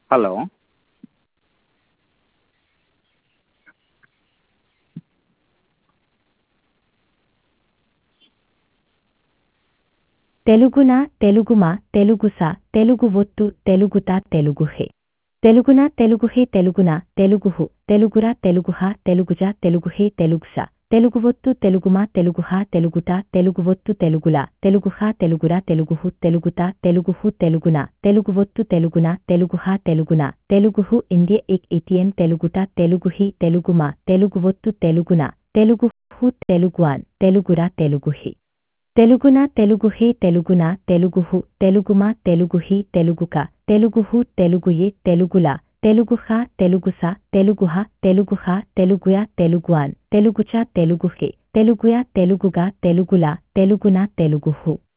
hello తెలుగున తెలుగుమ తెలుగుస తెలుగు ఒత్తు తెలుగుత తెలుగుహే తెలుగున తెలుగుహే తెలుగున తెలుగుహు తెలుగుర తెలుగుహ తెలుగుజ తెలుగుహే తెలుగుస తెలుగు ఒత్తు తెలుగుమ తెలుగుహ తెలుగుట తెలుగు ఒత్తు తెలుగుల తెలుగుహ తెలుగుర తెలుగుహు తెలుగుత తెలుగుహు తెలుగున తెలుగు ఒత్తు తెలుగున తెలుగుహ తెలుగున తెలుగుహు ఇండియ ఇక్ ఇటియన్ తెలుగుట తెలుగుహి తెలుగుమ తెలుగు ఒత్తు తెలుగున తెలుగుహు తెలుగువాన్ తెలుగుర తెలుగుహి తెలుగున తెలుగుహే తెలుగున తెలుగుహు తెలుగుమ తెలుగుహి తెలుగుక తెలుగుహు తెలుగుయే తెలుగుల తెలుగుహ తెలుగుస తెలుగుహ తెలుగుహ తెలుగుయ తెలుగువాన్ తెలుగుచ తెలుగుహే తెలుగుయ తెలుగుగా తెలుగుల తెలుగున తెలుగుహు